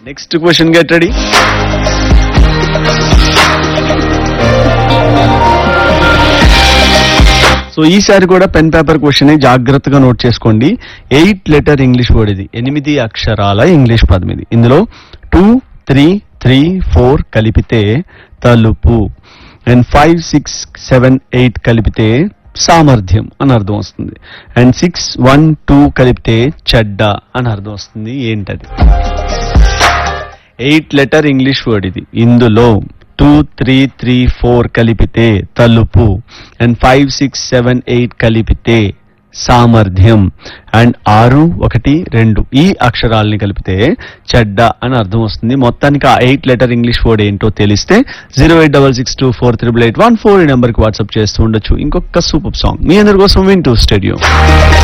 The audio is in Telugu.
next question get ready so ఈసారి కూడా పెన్ పేపర్ క్వశ్చన్ జాగ్రత్తగా నోట్ చేసుకోండి ఎయిట్ లెటర్ ఇంగ్లీష్ వర్డ్ ఇది ఎనిమిది అక్షరాల ఇంగ్లీష్ పదం ఇది ఇందులో టూ త్రీ త్రీ ఫోర్ కలిపితే తలుపు and five six seven eight కలిపితే సామర్థ్యం అని అర్థం వస్తుంది అండ్ సిక్స్ వన్ టూ కలిపితే చెడ్డ అని అర్థం వస్తుంది ఏంటది ఎయిట్ లెటర్ ఇంగ్లీష్ వర్డ్ ఇది ఇందులో టూ త్రీ త్రీ ఫోర్ కలిపితే తలుపు and five six seven eight కలిపితే సామర్థ్యం అండ్ ఆరు ఒకటి రెండు ఈ అక్షరాలని కలిపితే చెడ్డ అని అర్థం వస్తుంది మొత్తానికి ఆ ఎయిట్ లెటర్ ఇంగ్లీష్ వర్డ్ ఏంటో తెలిస్తే zero eight double six two four triple eight one four ఈ నెంబర్కి వాట్సాప్ చేస్తూ ఉండొచ్చు ఇంకొక సూపర్ సాంగ్ మీ అందరి కోసం వింటూ స్టేడియం